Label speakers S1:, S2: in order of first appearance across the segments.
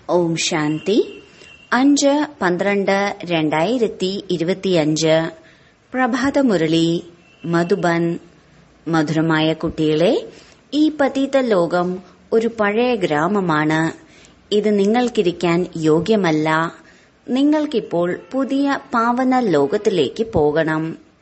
S1: ഓം ശാന്തി അഞ്ച് പന്ത്രണ്ട് രണ്ടായിരത്തി ഇരുപത്തിയഞ്ച് പ്രഭാതമുരളി മധുബൻ മധുരമായ കുട്ടികളെ ഈ പതീത ലോകം ഒരു പഴയ ഗ്രാമമാണ് ഇത് നിങ്ങൾക്കിരിക്കാൻ യോഗ്യമല്ല നിങ്ങൾക്കിപ്പോൾ പുതിയ പാവന ലോകത്തിലേക്ക് പോകണം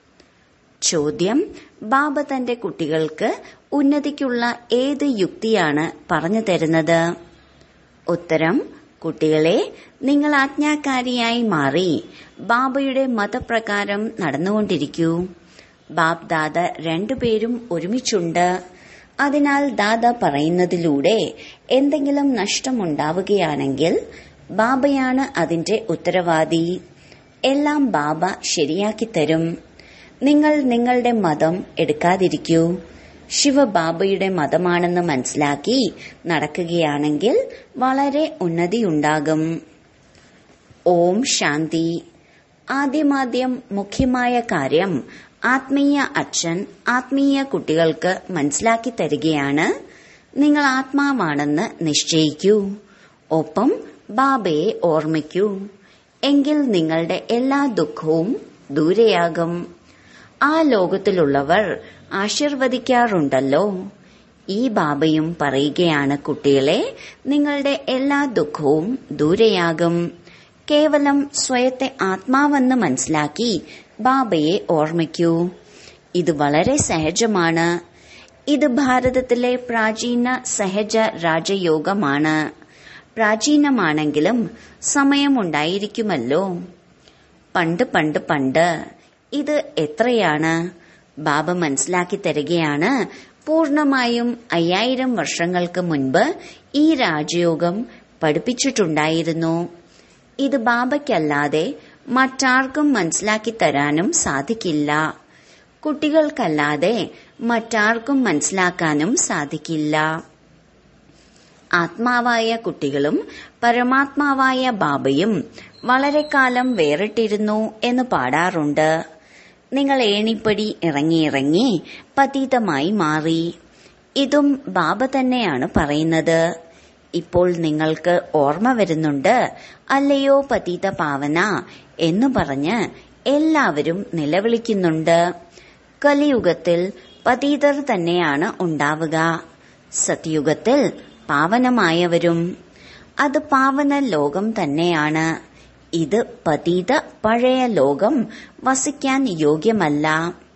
S1: ചോദ്യം ബാബ തന്റെ കുട്ടികൾക്ക് ഉന്നതിക്കുള്ള ഏത് യുക്തിയാണ് പറഞ്ഞു തരുന്നത് ഉത്തരം കുട്ടികളെ നിങ്ങൾ ആജ്ഞാകാരിയായി മാറി ബാബയുടെ മതപ്രകാരം നടന്നുകൊണ്ടിരിക്കൂ ബാബ് ദാദ രണ്ടുപേരും ഒരുമിച്ചുണ്ട് അതിനാൽ ദാദ പറയുന്നതിലൂടെ എന്തെങ്കിലും നഷ്ടമുണ്ടാവുകയാണെങ്കിൽ ബാബയാണ് അതിന്റെ ഉത്തരവാദി എല്ലാം ബാബ ശരിയാക്കി തരും നിങ്ങൾ നിങ്ങളുടെ മതം എടുക്കാതിരിക്കൂ ശിവബാബയുടെ മതമാണെന്ന് മനസ്സിലാക്കി നടക്കുകയാണെങ്കിൽ വളരെ ഉന്നതിയുണ്ടാകും ഓം ശാന്തി ആദ്യമാദ്യം മുഖ്യമായ കാര്യം ആത്മീയ അച്ഛൻ ആത്മീയ കുട്ടികൾക്ക് മനസ്സിലാക്കി തരികയാണ് നിങ്ങൾ ആത്മാവാണെന്ന് നിശ്ചയിക്കൂ ഒപ്പം ബാബയെ ഓർമ്മിക്കൂ എങ്കിൽ നിങ്ങളുടെ എല്ലാ ദുഃഖവും ദൂരെയാകും ആ ലോകത്തിലുള്ളവർ ആശീർവദിക്കാറുണ്ടല്ലോ ഈ ബാബയും പറയുകയാണ് കുട്ടികളെ നിങ്ങളുടെ എല്ലാ ദുഃഖവും ദൂരെയാകും കേവലം സ്വയത്തെ ആത്മാവെന്ന് മനസ്സിലാക്കി ബാബയെ ഓർമ്മിക്കൂ ഇത് വളരെ സഹജമാണ് ഇത് ഭാരതത്തിലെ പ്രാചീന സഹജ രാജയോഗമാണ് പ്രാചീനമാണെങ്കിലും സമയമുണ്ടായിരിക്കുമല്ലോ പണ്ട് പണ്ട് പണ്ട് ഇത് എത്രയാണ് ബാബ മനസ്സിലാക്കി തരികയാണ് പൂർണമായും അയ്യായിരം വർഷങ്ങൾക്ക് മുൻപ് ഈ രാജയോഗം പഠിപ്പിച്ചിട്ടുണ്ടായിരുന്നു ഇത് ബാബയ്ക്കല്ലാതെ മറ്റാർക്കും മനസ്സിലാക്കി തരാനും സാധിക്കില്ല കുട്ടികൾക്കല്ലാതെ മറ്റാർക്കും മനസ്സിലാക്കാനും സാധിക്കില്ല ആത്മാവായ കുട്ടികളും പരമാത്മാവായ ബാബയും വളരെ കാലം വേറിട്ടിരുന്നു എന്ന് പാടാറുണ്ട് നിങ്ങൾ ഏണിപ്പടി ഇറങ്ങിയിറങ്ങി പതീതമായി മാറി ഇതും ബാബ തന്നെയാണ് പറയുന്നത് ഇപ്പോൾ നിങ്ങൾക്ക് ഓർമ്മ വരുന്നുണ്ട് അല്ലയോ പതീത പാവന എന്നു പറഞ്ഞ് എല്ലാവരും നിലവിളിക്കുന്നുണ്ട് കലിയുഗത്തിൽ പതീതർ തന്നെയാണ് ഉണ്ടാവുക സത്യുഗത്തിൽ പാവനമായവരും അത് പാവന ലോകം തന്നെയാണ് ഇത് പതീത പഴയ ലോകം വസിക്കാൻ യോഗ്യമല്ല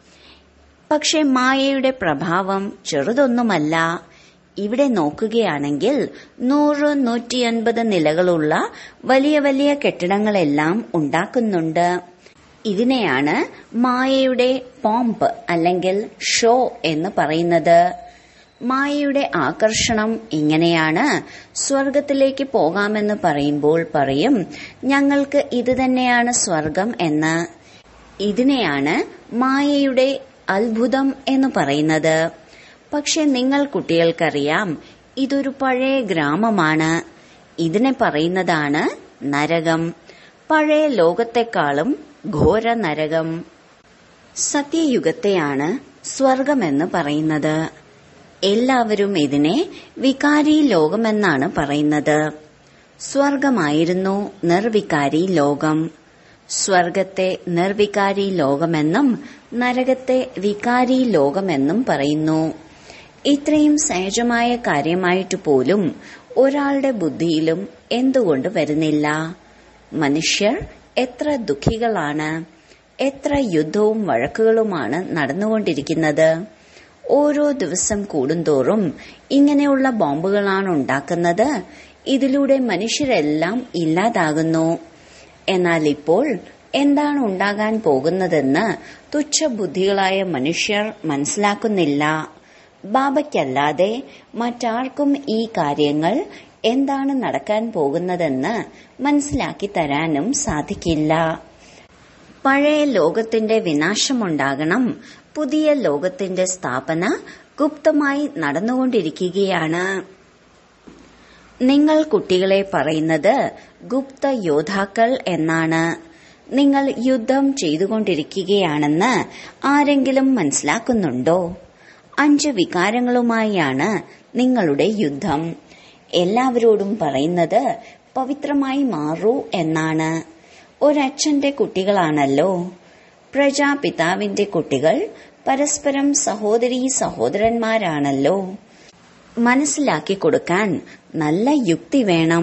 S1: പക്ഷെ മായയുടെ പ്രഭാവം ചെറുതൊന്നുമല്ല ഇവിടെ നോക്കുകയാണെങ്കിൽ നൂറ് നൂറ്റിയൻപത് നിലകളുള്ള വലിയ വലിയ കെട്ടിടങ്ങളെല്ലാം ഉണ്ടാക്കുന്നുണ്ട് ഇതിനെയാണ് മായയുടെ പോംപ് അല്ലെങ്കിൽ ഷോ എന്ന് പറയുന്നത് മായയുടെ ആകർഷണം ഇങ്ങനെയാണ് സ്വർഗത്തിലേക്ക് പോകാമെന്ന് പറയുമ്പോൾ പറയും ഞങ്ങൾക്ക് ഇത് തന്നെയാണ് സ്വർഗം എന്ന് ഇതിനെയാണ് മായയുടെ അത്ഭുതം എന്ന് പറയുന്നത് പക്ഷെ നിങ്ങൾ കുട്ടികൾക്കറിയാം ഇതൊരു പഴയ ഗ്രാമമാണ് ഇതിനെ പറയുന്നതാണ് നരകം പഴയ ലോകത്തെക്കാളും ഘോര നരകം സത്യയുഗത്തെയാണ് സ്വർഗമെന്ന് പറയുന്നത് എല്ലാവരും ഇതിനെ വികാരി ലോകമെന്നാണ് പറയുന്നത് സ്വർഗമായിരുന്നു നിർവികാരി ലോകം സ്വർഗത്തെ നിർവികാരി ലോകമെന്നും നരകത്തെ വികാരി ലോകമെന്നും പറയുന്നു ഇത്രയും സഹജമായ കാര്യമായിട്ട് പോലും ഒരാളുടെ ബുദ്ധിയിലും എന്തുകൊണ്ട് വരുന്നില്ല മനുഷ്യർ എത്ര ദുഃഖികളാണ് എത്ര യുദ്ധവും വഴക്കുകളുമാണ് നടന്നുകൊണ്ടിരിക്കുന്നത് ഓരോ ദിവസം കൂടുന്തോറും ഇങ്ങനെയുള്ള ബോംബുകളാണ് ഉണ്ടാക്കുന്നത് ഇതിലൂടെ മനുഷ്യരെല്ലാം ഇല്ലാതാകുന്നു എന്നാൽ ഇപ്പോൾ എന്താണ് ഉണ്ടാകാൻ പോകുന്നതെന്ന് തുച്ഛബുദ്ധികളായ മനുഷ്യർ മനസ്സിലാക്കുന്നില്ല ബാബയ്ക്കല്ലാതെ മറ്റാർക്കും ഈ കാര്യങ്ങൾ എന്താണ് നടക്കാൻ പോകുന്നതെന്ന് മനസ്സിലാക്കി തരാനും സാധിക്കില്ല പഴയ ലോകത്തിന്റെ വിനാശമുണ്ടാകണം പുതിയ ലോകത്തിന്റെ സ്ഥാപന ഗുപ്തമായി നടന്നുകൊണ്ടിരിക്കുകയാണ് നിങ്ങൾ കുട്ടികളെ പറയുന്നത് ഗുപ്ത യോദ്ധാക്കൾ എന്നാണ് നിങ്ങൾ യുദ്ധം ചെയ്തുകൊണ്ടിരിക്കുകയാണെന്ന് ആരെങ്കിലും മനസ്സിലാക്കുന്നുണ്ടോ അഞ്ച് വികാരങ്ങളുമായാണ് നിങ്ങളുടെ യുദ്ധം എല്ലാവരോടും പറയുന്നത് പവിത്രമായി മാറൂ എന്നാണ് ഒരച്ഛന്റെ കുട്ടികളാണല്ലോ പ്രജാപിതാവിന്റെ കുട്ടികൾ പരസ്പരം സഹോദരീ സഹോദരന്മാരാണല്ലോ മനസ്സിലാക്കി കൊടുക്കാൻ നല്ല യുക്തി വേണം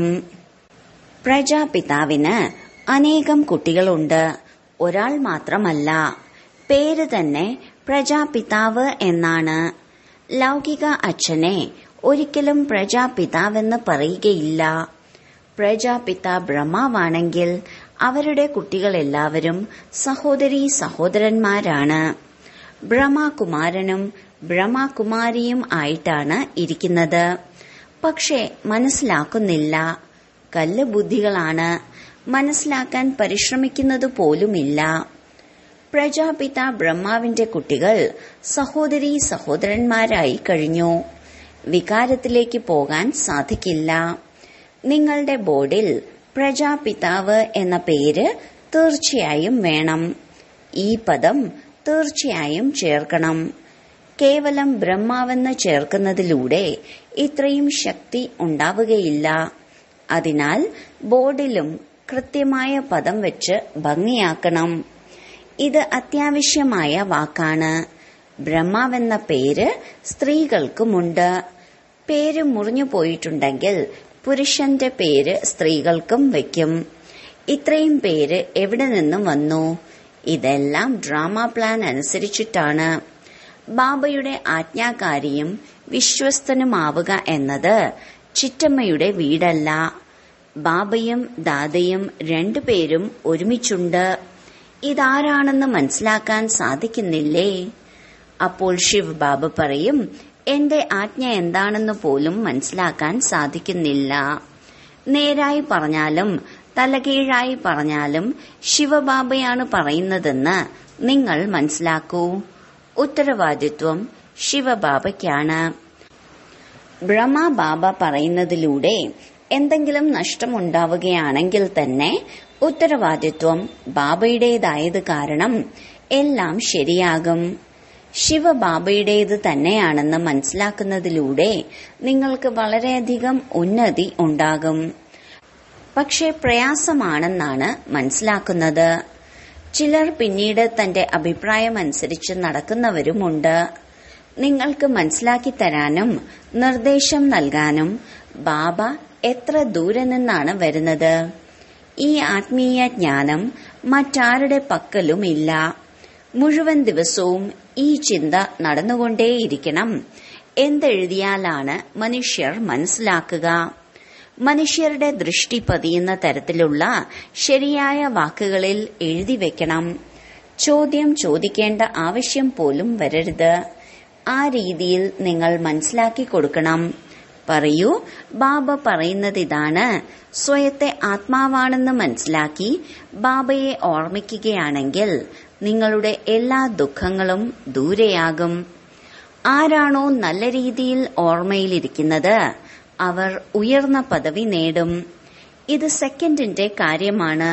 S1: പ്രജാപിതാവിന് അനേകം കുട്ടികളുണ്ട് ഒരാൾ മാത്രമല്ല പേര് തന്നെ പ്രജാപിതാവ് എന്നാണ് ലൗകിക അച്ഛനെ ഒരിക്കലും പ്രജാപിതാവെന്ന് പറയുകയില്ല പ്രജാപിത ബ്രഹ്മാവാണെങ്കിൽ അവരുടെ കുട്ടികളെല്ലാവരും സഹോദരീ സഹോദരന്മാരാണ് ബ്രഹ്മകുമാരനും ബ്രഹ്മകുമാരിയും ആയിട്ടാണ് ഇരിക്കുന്നത് പക്ഷെ മനസ്സിലാക്കുന്നില്ല കല്ല് ബുദ്ധികളാണ് മനസ്സിലാക്കാൻ പരിശ്രമിക്കുന്നത് പോലുമില്ല പ്രജാപിത ബ്രഹ്മാവിന്റെ കുട്ടികൾ സഹോദരീ സഹോദരന്മാരായി കഴിഞ്ഞു വികാരത്തിലേക്ക് പോകാൻ സാധിക്കില്ല നിങ്ങളുടെ ബോർഡിൽ പ്രജാപിതാവ് എന്ന പേര് തീർച്ചയായും വേണം ഈ പദം തീർച്ചയായും ചേർക്കണം കേവലം ബ്രഹ്മാവെന്ന് ചേർക്കുന്നതിലൂടെ ഇത്രയും ശക്തി ഉണ്ടാവുകയില്ല അതിനാൽ ബോർഡിലും കൃത്യമായ പദം വെച്ച് ഭംഗിയാക്കണം ഇത് അത്യാവശ്യമായ വാക്കാണ് ബ്രഹ്മാവെന്ന പേര് സ്ത്രീകൾക്കുമുണ്ട് പേര് മുറിഞ്ഞു പോയിട്ടുണ്ടെങ്കിൽ പുരുഷന്റെ പേര് സ്ത്രീകൾക്കും വയ്ക്കും ഇത്രയും പേര് എവിടെ നിന്നും വന്നു ഇതെല്ലാം ഡ്രാമ പ്ലാൻ അനുസരിച്ചിട്ടാണ് ബാബയുടെ ആജ്ഞാകാരിയും വിശ്വസ്തനുമാവുക എന്നത് ചിറ്റമ്മയുടെ വീടല്ല ബാബയും ദാദയും രണ്ടുപേരും ഒരുമിച്ചുണ്ട് ഇതാരാണെന്ന് മനസ്സിലാക്കാൻ സാധിക്കുന്നില്ലേ അപ്പോൾ ശിവ് ബാബ പറയും എന്റെ ആജ്ഞ എന്താണെന്ന് പോലും മനസ്സിലാക്കാൻ സാധിക്കുന്നില്ല നേരായി പറഞ്ഞാലും തലകീഴായി പറഞ്ഞാലും ശിവബാബയാണ് പറയുന്നതെന്ന് നിങ്ങൾ മനസ്സിലാക്കൂ ഉത്തരവാദിത്വം ശിവബാബയ്ക്കാണ് ബ്രഹ്മബാബ പറയുന്നതിലൂടെ എന്തെങ്കിലും നഷ്ടമുണ്ടാവുകയാണെങ്കിൽ തന്നെ ഉത്തരവാദിത്വം ബാബയുടേതായത് കാരണം എല്ലാം ശരിയാകും ശിവബാബയുടേത് തന്നെയാണെന്ന് മനസ്സിലാക്കുന്നതിലൂടെ നിങ്ങൾക്ക് വളരെയധികം ഉന്നതി ഉണ്ടാകും പക്ഷെ പ്രയാസമാണെന്നാണ് മനസ്സിലാക്കുന്നത് ചിലർ പിന്നീട് തന്റെ അഭിപ്രായമനുസരിച്ച് നടക്കുന്നവരുമുണ്ട് നിങ്ങൾക്ക് മനസ്സിലാക്കി തരാനും നിർദ്ദേശം നൽകാനും ബാബ എത്ര ദൂരെ നിന്നാണ് വരുന്നത് ഈ ആത്മീയ ജ്ഞാനം മറ്റാരുടെ പക്കലുമില്ല മുഴുവൻ ദിവസവും ഈ ചിന്ത നടന്നുകൊണ്ടേയിരിക്കണം എന്തെഴുതിയാലാണ് മനുഷ്യർ മനസ്സിലാക്കുക മനുഷ്യരുടെ ദൃഷ്ടി പതിയുന്ന തരത്തിലുള്ള ശരിയായ വാക്കുകളിൽ എഴുതി വെക്കണം ചോദ്യം ചോദിക്കേണ്ട ആവശ്യം പോലും വരരുത് ആ രീതിയിൽ നിങ്ങൾ മനസ്സിലാക്കി കൊടുക്കണം പറയൂ ബാബ പറയുന്നത് ഇതാണ് സ്വയത്തെ ആത്മാവാണെന്ന് മനസ്സിലാക്കി ബാബയെ ഓർമ്മിക്കുകയാണെങ്കിൽ നിങ്ങളുടെ എല്ലാ ദുഃഖങ്ങളും ദൂരെയാകും ആരാണോ നല്ല രീതിയിൽ ഓർമ്മയിലിരിക്കുന്നത് അവർ ഉയർന്ന പദവി നേടും ഇത് സെക്കൻഡിന്റെ കാര്യമാണ്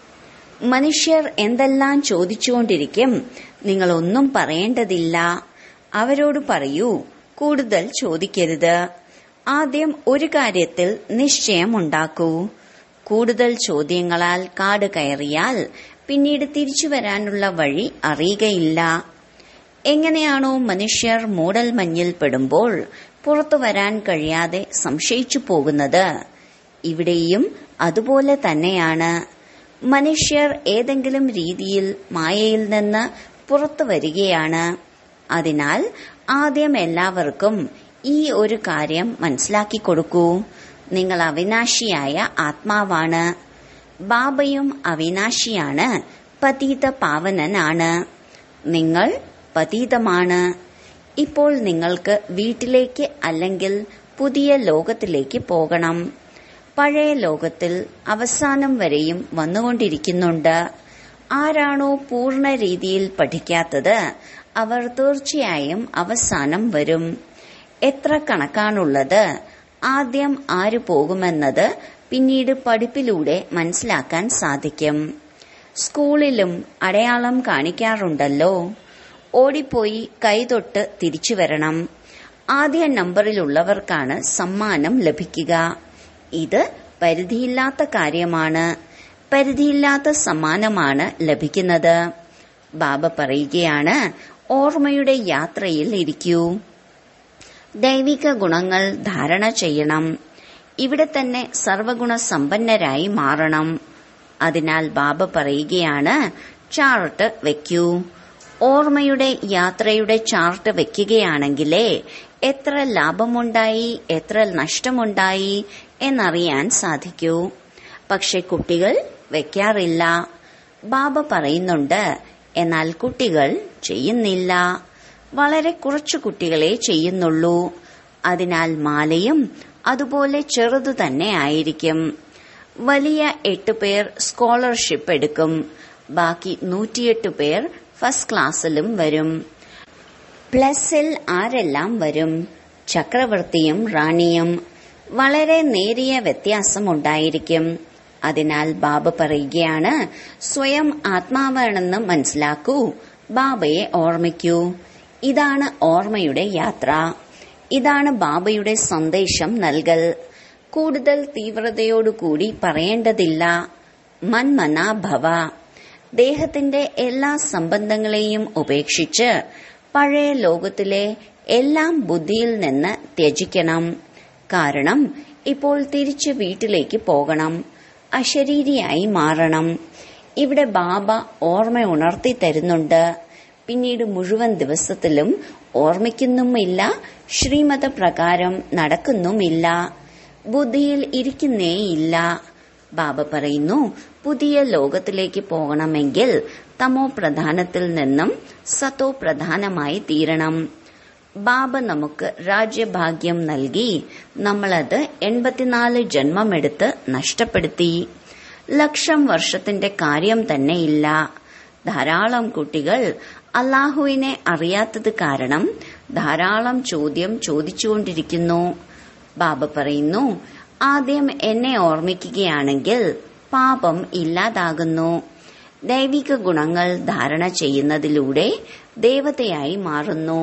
S1: മനുഷ്യർ എന്തെല്ലാം ചോദിച്ചുകൊണ്ടിരിക്കും നിങ്ങളൊന്നും പറയേണ്ടതില്ല അവരോട് പറയൂ കൂടുതൽ ചോദിക്കരുത് ആദ്യം ഒരു കാര്യത്തിൽ നിശ്ചയമുണ്ടാക്കൂ കൂടുതൽ ചോദ്യങ്ങളാൽ കാട് കയറിയാൽ പിന്നീട് തിരിച്ചു വരാനുള്ള വഴി അറിയുകയില്ല എങ്ങനെയാണോ മനുഷ്യർ മൂടൽ മഞ്ഞിൽ പെടുമ്പോൾ പുറത്തു വരാൻ കഴിയാതെ സംശയിച്ചു പോകുന്നത് ഇവിടെയും അതുപോലെ തന്നെയാണ് മനുഷ്യർ ഏതെങ്കിലും രീതിയിൽ മായയിൽ നിന്ന് പുറത്തു വരികയാണ് അതിനാൽ ആദ്യം എല്ലാവർക്കും ഈ ഒരു കാര്യം മനസ്സിലാക്കി കൊടുക്കൂ നിങ്ങൾ അവിനാശിയായ ആത്മാവാണ് ബാബയും അവിനാശിയാണ് പതീത പാവനനാണ് നിങ്ങൾ പതീതമാണ് ഇപ്പോൾ നിങ്ങൾക്ക് വീട്ടിലേക്ക് അല്ലെങ്കിൽ പുതിയ ലോകത്തിലേക്ക് പോകണം പഴയ ലോകത്തിൽ അവസാനം വരെയും വന്നുകൊണ്ടിരിക്കുന്നുണ്ട് ആരാണോ പൂർണ്ണ രീതിയിൽ പഠിക്കാത്തത് അവർ തീർച്ചയായും അവസാനം വരും എത്ര കണക്കാണുള്ളത് ആദ്യം ആര് പോകുമെന്നത് പിന്നീട് പഠിപ്പിലൂടെ മനസ്സിലാക്കാൻ സാധിക്കും സ്കൂളിലും അടയാളം കാണിക്കാറുണ്ടല്ലോ ഓടിപ്പോയി കൈതൊട്ട് തിരിച്ചു വരണം ആദ്യ നമ്പറിലുള്ളവർക്കാണ് സമ്മാനം ലഭിക്കുക ഇത് പരിധിയില്ലാത്ത കാര്യമാണ് പരിധിയില്ലാത്ത സമ്മാനമാണ് ലഭിക്കുന്നത് ബാബ പറയുകയാണ് ഓർമ്മയുടെ യാത്രയിൽ ഇരിക്കൂ ദൈവിക ഗുണങ്ങൾ ധാരണ ചെയ്യണം ഇവിടെ തന്നെ സർവഗുണ സമ്പന്നരായി മാറണം അതിനാൽ ബാബ പറയുകയാണ് ചാർട്ട് വെക്കൂ ഓർമ്മയുടെ യാത്രയുടെ ചാർട്ട് വെക്കുകയാണെങ്കിലേ എത്ര ലാഭമുണ്ടായി എത്ര നഷ്ടമുണ്ടായി എന്നറിയാൻ സാധിക്കൂ പക്ഷെ കുട്ടികൾ വെക്കാറില്ല ബാബ പറയുന്നുണ്ട് എന്നാൽ കുട്ടികൾ ചെയ്യുന്നില്ല വളരെ കുറച്ചു കുട്ടികളെ ചെയ്യുന്നുള്ളൂ അതിനാൽ മാലയും അതുപോലെ ചെറുതു തന്നെ ആയിരിക്കും വലിയ എട്ട് പേർ സ്കോളർഷിപ്പ് എടുക്കും ബാക്കി നൂറ്റിയെട്ട് പേർ ഫസ്റ്റ് ക്ലാസ്സിലും വരും പ്ലസിൽ ആരെല്ലാം വരും ചക്രവർത്തിയും റാണിയും വളരെ നേരിയ വ്യത്യാസമുണ്ടായിരിക്കും അതിനാൽ ബാബ പറയുകയാണ് സ്വയം ആത്മാവാണെന്ന് മനസ്സിലാക്കൂ ബാബയെ ഓർമ്മിക്കൂ ഇതാണ് ഓർമ്മയുടെ യാത്ര ഇതാണ് ബാബയുടെ സന്ദേശം നൽകൽ കൂടുതൽ തീവ്രതയോടുകൂടി പറയേണ്ടതില്ല മന്മന ഭവ ദേഹത്തിന്റെ എല്ലാ സംബന്ധങ്ങളെയും ഉപേക്ഷിച്ച് പഴയ ലോകത്തിലെ എല്ലാം ബുദ്ധിയിൽ നിന്ന് ത്യജിക്കണം കാരണം ഇപ്പോൾ തിരിച്ച് വീട്ടിലേക്ക് പോകണം അശരീരിയായി മാറണം ഇവിടെ ബാബ ഓർമ്മ ഉണർത്തി തരുന്നുണ്ട് പിന്നീട് മുഴുവൻ ദിവസത്തിലും ഓർമ്മിക്കുന്നുമില്ല ശ്രീമത പ്രകാരം നടക്കുന്നുമില്ല ബുദ്ധിയിൽ ഇരിക്കുന്നേയില്ല ബാബ പറയുന്നു പുതിയ ലോകത്തിലേക്ക് പോകണമെങ്കിൽ തമോ പ്രധാനത്തിൽ നിന്നും സത്തോ പ്രധാനമായി തീരണം ബാബ നമുക്ക് രാജ്യഭാഗ്യം നൽകി നമ്മളത് എൺപത്തിനാല് ജന്മമെടുത്ത് നഷ്ടപ്പെടുത്തി ലക്ഷം വർഷത്തിന്റെ കാര്യം തന്നെയില്ല ധാരാളം കുട്ടികൾ അള്ളാഹുവിനെ അറിയാത്തത് കാരണം ധാരാളം ചോദ്യം ചോദിച്ചുകൊണ്ടിരിക്കുന്നു ബാബ പറയുന്നു ആദ്യം എന്നെ ഓർമ്മിക്കുകയാണെങ്കിൽ പാപം ഇല്ലാതാകുന്നു ദൈവിക ഗുണങ്ങൾ ധാരണ ചെയ്യുന്നതിലൂടെ ദേവതയായി മാറുന്നു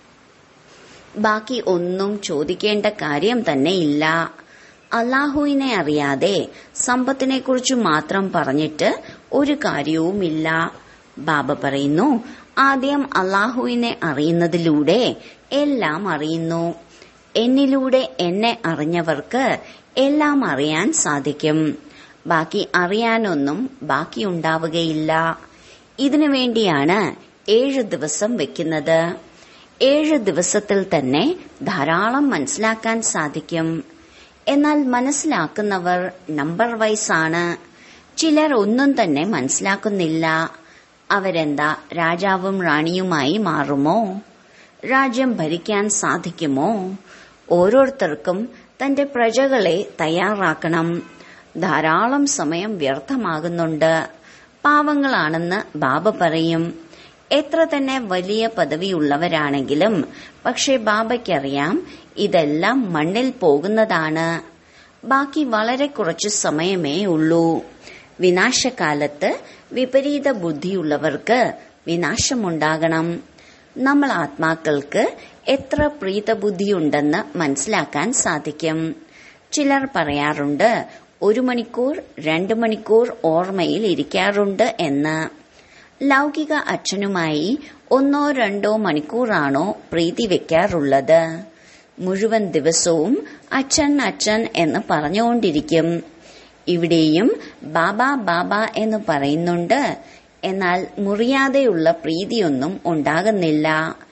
S1: ബാക്കി ഒന്നും ചോദിക്കേണ്ട കാര്യം തന്നെ ഇല്ല അള്ളാഹുവിനെ അറിയാതെ സമ്പത്തിനെക്കുറിച്ച് മാത്രം പറഞ്ഞിട്ട് ഒരു കാര്യവുമില്ല ബാബ പറയുന്നു ആദ്യം അള്ളാഹുവിനെ അറിയുന്നതിലൂടെ എല്ലാം അറിയുന്നു എന്നിലൂടെ എന്നെ അറിഞ്ഞവർക്ക് എല്ലാം അറിയാൻ സാധിക്കും ബാക്കി അറിയാനൊന്നും ബാക്കിയുണ്ടാവുകയില്ല ഇതിനു വേണ്ടിയാണ് ഏഴ് ദിവസം വെക്കുന്നത് ഏഴ് ദിവസത്തിൽ തന്നെ ധാരാളം മനസ്സിലാക്കാൻ സാധിക്കും എന്നാൽ മനസ്സിലാക്കുന്നവർ നമ്പർ വൈസ് ആണ് ചിലർ ഒന്നും തന്നെ മനസ്സിലാക്കുന്നില്ല അവരെന്താ രാജാവും റാണിയുമായി മാറുമോ രാജ്യം ഭരിക്കാൻ സാധിക്കുമോ ഓരോരുത്തർക്കും തന്റെ പ്രജകളെ തയ്യാറാക്കണം ധാരാളം സമയം വ്യർത്ഥമാകുന്നുണ്ട് പാവങ്ങളാണെന്ന് ബാബ പറയും എത്ര തന്നെ വലിയ പദവിയുള്ളവരാണെങ്കിലും പക്ഷെ ബാബയ്ക്കറിയാം ഇതെല്ലാം മണ്ണിൽ പോകുന്നതാണ് ബാക്കി വളരെ കുറച്ചു സമയമേ ഉള്ളൂ വിനാശകാലത്ത് വിപരീത ബുദ്ധിയുള്ളവർക്ക് വിനാശമുണ്ടാകണം നമ്മൾ ആത്മാക്കൾക്ക് എത്ര പ്രീതബുദ്ധിയുണ്ടെന്ന് മനസ്സിലാക്കാൻ സാധിക്കും ചിലർ പറയാറുണ്ട് ഒരു മണിക്കൂർ രണ്ടു മണിക്കൂർ ഓർമ്മയിൽ ഇരിക്കാറുണ്ട് എന്ന് ലൗകിക അച്ഛനുമായി ഒന്നോ രണ്ടോ മണിക്കൂറാണോ പ്രീതി വെക്കാറുള്ളത് മുഴുവൻ ദിവസവും അച്ഛൻ അച്ഛൻ എന്ന് പറഞ്ഞുകൊണ്ടിരിക്കും ഇവിടെയും ബാബ ബാബ എന്ന് പറയുന്നുണ്ട് എന്നാൽ മുറിയാതെയുള്ള പ്രീതിയൊന്നും ഉണ്ടാകുന്നില്ല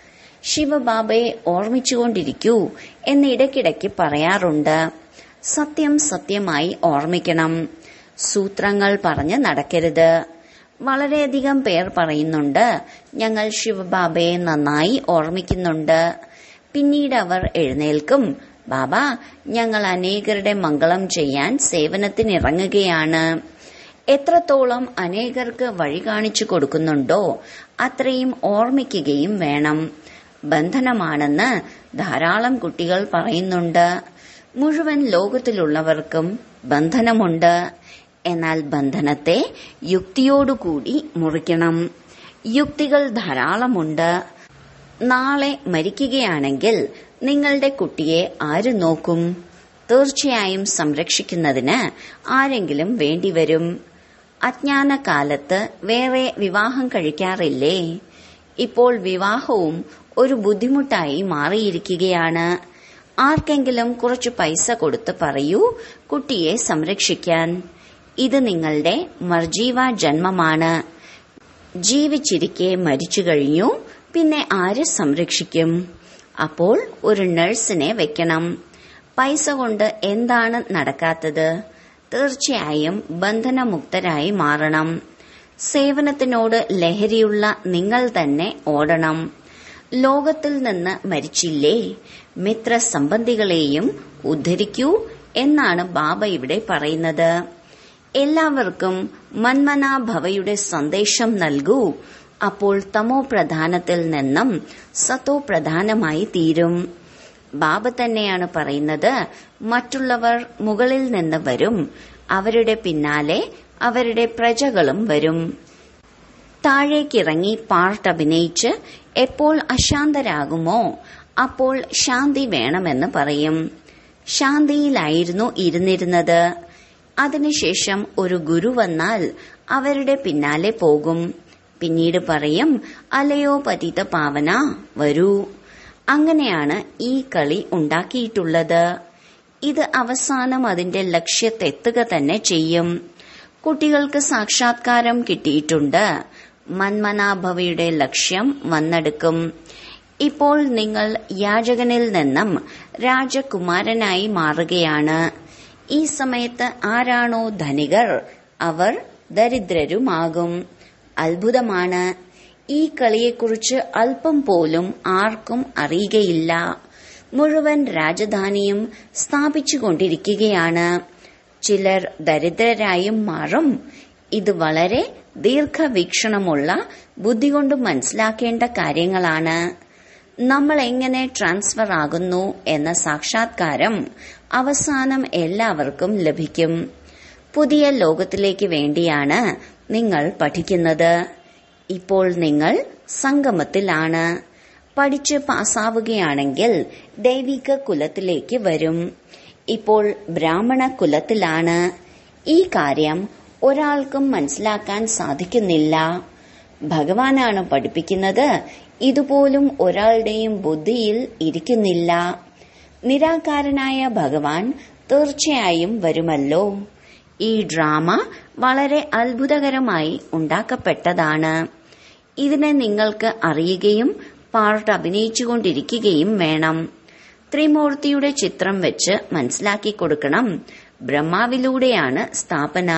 S1: ശിവബാബയെ ഓർമ്മിച്ചുകൊണ്ടിരിക്കൂ എന്ന് ഇടയ്ക്കിടയ്ക്ക് പറയാറുണ്ട് സത്യം സത്യമായി ഓർമ്മിക്കണം സൂത്രങ്ങൾ പറഞ്ഞ് നടക്കരുത് വളരെയധികം പേർ പറയുന്നുണ്ട് ഞങ്ങൾ ശിവബാബയെ നന്നായി ഓർമ്മിക്കുന്നുണ്ട് പിന്നീട് അവർ എഴുന്നേൽക്കും ബാബ ഞങ്ങൾ അനേകരുടെ മംഗളം ചെയ്യാൻ സേവനത്തിനിറങ്ങുകയാണ് എത്രത്തോളം അനേകർക്ക് വഴി കാണിച്ചു കൊടുക്കുന്നുണ്ടോ അത്രയും ഓർമ്മിക്കുകയും വേണം ബന്ധനമാണെന്ന് ധാരാളം കുട്ടികൾ പറയുന്നുണ്ട് മുഴുവൻ ലോകത്തിലുള്ളവർക്കും ബന്ധനമുണ്ട് എന്നാൽ ബന്ധനത്തെ യുക്തിയോടുകൂടി മുറിക്കണം യുക്തികൾ ധാരാളമുണ്ട് നാളെ മരിക്കുകയാണെങ്കിൽ നിങ്ങളുടെ കുട്ടിയെ ആര് നോക്കും തീർച്ചയായും സംരക്ഷിക്കുന്നതിന് ആരെങ്കിലും വേണ്ടിവരും അജ്ഞാനകാലത്ത് വേറെ വിവാഹം കഴിക്കാറില്ലേ ഇപ്പോൾ വിവാഹവും ഒരു ബുദ്ധിമുട്ടായി മാറിയിരിക്കുകയാണ് ആർക്കെങ്കിലും കുറച്ചു പൈസ കൊടുത്ത് പറയൂ കുട്ടിയെ സംരക്ഷിക്കാൻ ഇത് നിങ്ങളുടെ മർജീവ ജന്മമാണ് ജീവിച്ചിരിക്കെ മരിച്ചു കഴിഞ്ഞു പിന്നെ ആര് സംരക്ഷിക്കും അപ്പോൾ ഒരു നഴ്സിനെ വെക്കണം പൈസ കൊണ്ട് എന്താണ് നടക്കാത്തത് തീർച്ചയായും ബന്ധനമുക്തരായി മാറണം സേവനത്തിനോട് ലഹരിയുള്ള നിങ്ങൾ തന്നെ ഓടണം ലോകത്തിൽ നിന്ന് മരിച്ചില്ലേ മിത്രസംബന്ധികളെയും ഉദ്ധരിക്കൂ എന്നാണ് ബാബ ഇവിടെ പറയുന്നത് എല്ലാവർക്കും മന്മനാഭവയുടെ സന്ദേശം നൽകൂ അപ്പോൾ തമോ പ്രധാനത്തിൽ നിന്നും സത്തോ പ്രധാനമായി തീരും ബാബ തന്നെയാണ് പറയുന്നത് മറ്റുള്ളവർ മുകളിൽ നിന്ന് വരും അവരുടെ പിന്നാലെ അവരുടെ പ്രജകളും വരും താഴേക്കിറങ്ങി പാർട്ട് അഭിനയിച്ച് എപ്പോൾ അശാന്തരാകുമോ അപ്പോൾ ശാന്തി വേണമെന്ന് പറയും ശാന്തിയിലായിരുന്നു ഇരുന്നിരുന്നത് അതിനുശേഷം ഒരു ഗുരു വന്നാൽ അവരുടെ പിന്നാലെ പോകും പിന്നീട് പറയും അലയോ പതിത പാവന വരൂ അങ്ങനെയാണ് ഈ കളി ഉണ്ടാക്കിയിട്ടുള്ളത് ഇത് അവസാനം അതിന്റെ ലക്ഷ്യത്തെത്തുക തന്നെ ചെയ്യും കുട്ടികൾക്ക് സാക്ഷാത്കാരം കിട്ടിയിട്ടുണ്ട് മന്മനാഭവയുടെ ലക്ഷ്യം വന്നെടുക്കും ഇപ്പോൾ നിങ്ങൾ യാചകനിൽ നിന്നും രാജകുമാരനായി മാറുകയാണ് ഈ സമയത്ത് ആരാണോ ധനികർ അവർ ദരിദ്രരുമാകും അത്ഭുതമാണ് ഈ കളിയെക്കുറിച്ച് അല്പം പോലും ആർക്കും അറിയുകയില്ല മുഴുവൻ രാജധാനിയും സ്ഥാപിച്ചുകൊണ്ടിരിക്കുകയാണ് ചിലർ ദരിദ്രരായും മാറും ഇത് വളരെ ദീർഘവീക്ഷണമുള്ള ബുദ്ധി കൊണ്ട് മനസ്സിലാക്കേണ്ട കാര്യങ്ങളാണ് നമ്മൾ എങ്ങനെ ട്രാൻസ്ഫർ ആകുന്നു എന്ന സാക്ഷാത്കാരം അവസാനം എല്ലാവർക്കും ലഭിക്കും പുതിയ ലോകത്തിലേക്ക് വേണ്ടിയാണ് നിങ്ങൾ പഠിക്കുന്നത് ഇപ്പോൾ നിങ്ങൾ സംഗമത്തിലാണ് പഠിച്ച് പാസ്സാവുകയാണെങ്കിൽ ദൈവിക കുലത്തിലേക്ക് വരും ഇപ്പോൾ ബ്രാഹ്മണ കുലത്തിലാണ് ഈ കാര്യം ഒരാൾക്കും മനസ്സിലാക്കാൻ സാധിക്കുന്നില്ല ഭഗവാനാണ് പഠിപ്പിക്കുന്നത് ഇതുപോലും ഒരാളുടെയും ബുദ്ധിയിൽ ഇരിക്കുന്നില്ല നിരാകാരനായ ഭഗവാൻ തീർച്ചയായും വരുമല്ലോ ഈ ഡ്രാമ വളരെ അത്ഭുതകരമായി ഉണ്ടാക്കപ്പെട്ടതാണ് ഇതിനെ നിങ്ങൾക്ക് അറിയുകയും പാർട്ട് അഭിനയിച്ചുകൊണ്ടിരിക്കുകയും വേണം ത്രിമൂർത്തിയുടെ ചിത്രം വെച്ച് മനസ്സിലാക്കി കൊടുക്കണം ബ്രഹ്മാവിലൂടെയാണ് സ്ഥാപന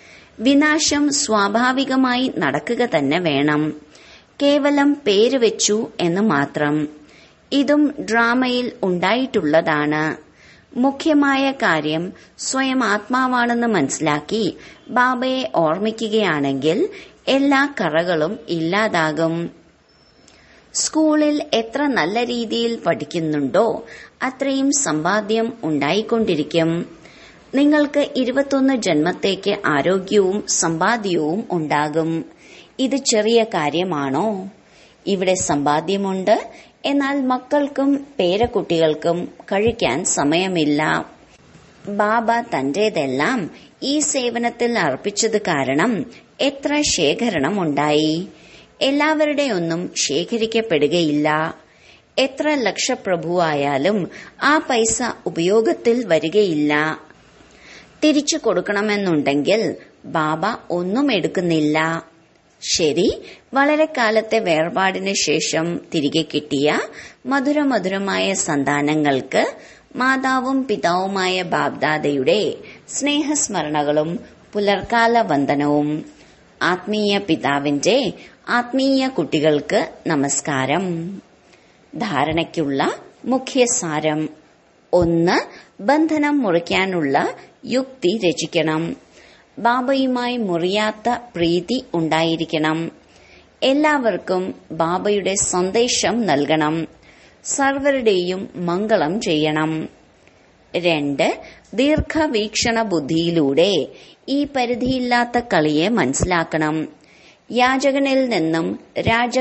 S1: വിനാശം സ്വാഭാവികമായി നടക്കുക തന്നെ വേണം കേവലം പേര് വെച്ചു എന്ന് മാത്രം ഇതും ഡ്രാമയിൽ ഉണ്ടായിട്ടുള്ളതാണ് മുഖ്യമായ കാര്യം സ്വയം ആത്മാവാണെന്ന് മനസ്സിലാക്കി ബാബയെ ഓർമ്മിക്കുകയാണെങ്കിൽ എല്ലാ കറകളും ഇല്ലാതാകും സ്കൂളിൽ എത്ര നല്ല രീതിയിൽ പഠിക്കുന്നുണ്ടോ അത്രയും സമ്പാദ്യം ഉണ്ടായിക്കൊണ്ടിരിക്കും നിങ്ങൾക്ക് ഇരുപത്തൊന്ന് ജന്മത്തേക്ക് ആരോഗ്യവും സമ്പാദ്യവും ഉണ്ടാകും ഇത് ചെറിയ കാര്യമാണോ ഇവിടെ സമ്പാദ്യമുണ്ട് എന്നാൽ മക്കൾക്കും പേരക്കുട്ടികൾക്കും കഴിക്കാൻ സമയമില്ല ബാബ തന്റേതെല്ലാം ഈ സേവനത്തിൽ അർപ്പിച്ചത് കാരണം എത്ര ശേഖരണം ഉണ്ടായി എല്ലാവരുടെ ഒന്നും ശേഖരിക്കപ്പെടുകയില്ല എത്ര ലക്ഷപ്രഭുവായാലും ആ പൈസ ഉപയോഗത്തിൽ വരികയില്ല തിരിച്ചു കൊടുക്കണമെന്നുണ്ടെങ്കിൽ ബാബ ഒന്നും എടുക്കുന്നില്ല ശരി വളരെ കാലത്തെ വേർപാടിന് ശേഷം തിരികെ കിട്ടിയ മധുരമധുരമായ സന്താനങ്ങൾക്ക് മാതാവും പിതാവുമായ ബാബ്ദാദയുടെ സ്നേഹസ്മരണകളും പുലർക്കാല വന്ദനവും ആത്മീയ പിതാവിന്റെ ആത്മീയ കുട്ടികൾക്ക് നമസ്കാരം ധാരണയ്ക്കുള്ള മുഖ്യസാരം ഒന്ന് ബന്ധനം മുറിക്കാനുള്ള യുക്തി രചിക്കണം ബാബയുമായി മുറിയാത്ത പ്രീതി ഉണ്ടായിരിക്കണം എല്ലാവർക്കും ബാബയുടെ സന്ദേശം നൽകണം സർവരുടെയും മംഗളം ചെയ്യണം രണ്ട് ദീർഘവീക്ഷണ ബുദ്ധിയിലൂടെ ഈ പരിധിയില്ലാത്ത കളിയെ മനസ്സിലാക്കണം യാചകനിൽ നിന്നും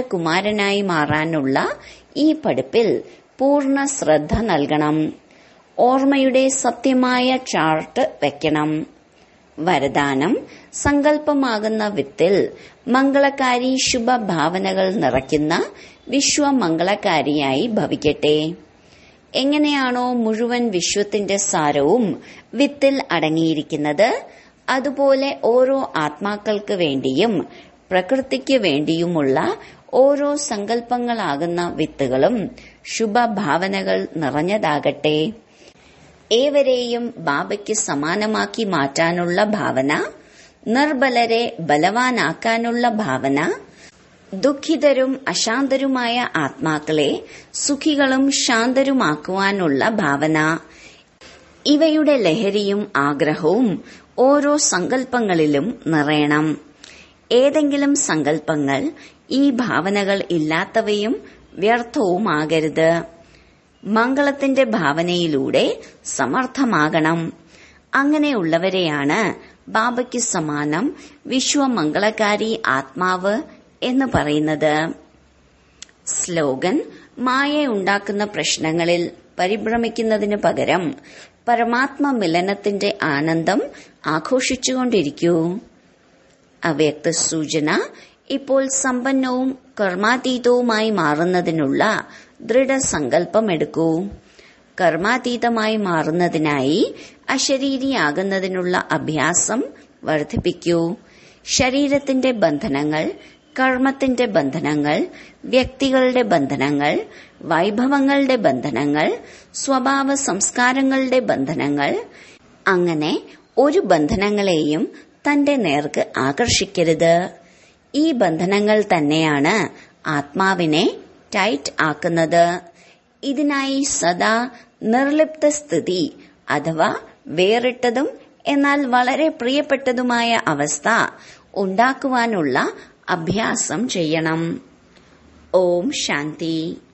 S1: രാജകുമാരനായി മാറാനുള്ള ഈ പഠിപ്പിൽ പൂർണ്ണ ശ്രദ്ധ നൽകണം ഓർമ്മയുടെ സത്യമായ ചാർട്ട് വെക്കണം വരദാനം സങ്കല്പമാകുന്ന വിത്തിൽ മംഗളകാരി ശുഭഭാവനകൾ നിറയ്ക്കുന്ന വിശ്വമംഗളകാരിയായി ഭവിക്കട്ടെ എങ്ങനെയാണോ മുഴുവൻ വിശ്വത്തിന്റെ സാരവും വിത്തിൽ അടങ്ങിയിരിക്കുന്നത് അതുപോലെ ഓരോ ആത്മാക്കൾക്ക് വേണ്ടിയും പ്രകൃതിക്ക് വേണ്ടിയുമുള്ള ഓരോ സങ്കല്പങ്ങളാകുന്ന വിത്തുകളും ശുഭഭാവനകൾ നിറഞ്ഞതാകട്ടെ ഏവരെയും ബാബയ്ക്ക് സമാനമാക്കി മാറ്റാനുള്ള ഭാവന നിർബലരെ ബലവാനാക്കാനുള്ള ഭാവന ദുഃഖിതരും അശാന്തരുമായ ആത്മാക്കളെ സുഖികളും ശാന്തരുമാക്കുവാനുള്ള ഭാവന ഇവയുടെ ലഹരിയും ആഗ്രഹവും ഓരോ സങ്കല്പങ്ങളിലും നിറയണം ഏതെങ്കിലും സങ്കല്പങ്ങൾ ഈ ഭാവനകൾ ഇല്ലാത്തവയും വ്യർത്ഥവുമാകരുത് മംഗളത്തിന്റെ ഭാവനയിലൂടെ സമർത്ഥമാകണം അങ്ങനെയുള്ളവരെയാണ് ബാബയ്ക്ക് സമാനം വിശ്വമംഗളകാരി ആത്മാവ് എന്ന് പറയുന്നത് സ്ലോഗൻ മായ ഉണ്ടാക്കുന്ന പ്രശ്നങ്ങളിൽ പരിഭ്രമിക്കുന്നതിനു പകരം പരമാത്മ മിലനത്തിന്റെ ആനന്ദം ആഘോഷിച്ചുകൊണ്ടിരിക്കൂ അവ്യക്ത സൂചന ഇപ്പോൾ സമ്പന്നവും കർമാതീതവുമായി മാറുന്നതിനുള്ള ദൃഢസങ്കല്പം എടുക്കൂ കർമാതീതമായി മാറുന്നതിനായി അശരീരിയാകുന്നതിനുള്ള അഭ്യാസം വർദ്ധിപ്പിക്കൂ ശരീരത്തിന്റെ ബന്ധനങ്ങൾ കർമ്മത്തിന്റെ ബന്ധനങ്ങൾ വ്യക്തികളുടെ ബന്ധനങ്ങൾ വൈഭവങ്ങളുടെ ബന്ധനങ്ങൾ സ്വഭാവ സംസ്കാരങ്ങളുടെ ബന്ധനങ്ങൾ അങ്ങനെ ഒരു ബന്ധനങ്ങളെയും തന്റെ നേർക്ക് ആകർഷിക്കരുത് ഈ ബന്ധനങ്ങൾ തന്നെയാണ് ആത്മാവിനെ ടൈറ്റ് ആക്കുന്നത് ഇതിനായി സദാ നിർലിപ്ത സ്ഥിതി അഥവാ വേറിട്ടതും എന്നാൽ വളരെ പ്രിയപ്പെട്ടതുമായ അവസ്ഥ ഉണ്ടാക്കുവാനുള്ള അഭ്യാസം ചെയ്യണം ഓം ശാന്തി